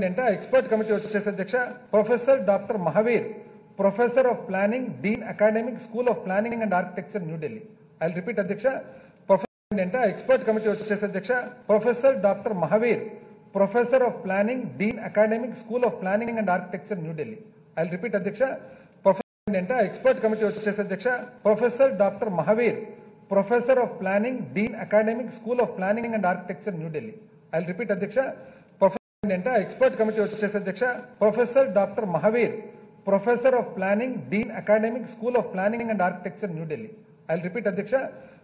ఏంటంటే expert committee వచ్చేసి అధ్యక్ష professor doctor Mahavir professor of planning dean academic school of planning and architecture New Delhi I repeat అధ్యక్ష professor ఏంటంటే expert committee వచ్చేసి అధ్యక్ష professor doctor Mahavir professor of planning dean academic school of planning and architecture New Delhi I repeat అధ్యక్ష professor ఏంటంటే expert committee వచ్చేసి అధ్యక్ష professor doctor Mahavir professor of planning dean academic school of planning and architecture New Delhi I repeat అధ్యక్ష professor ఏంటంటే expert committee వచ్చేసి అధ్యక్ష professor doctor Mahavir professor of planning dean academic school of planning and architecture New Delhi I repeat అధ్యక్ష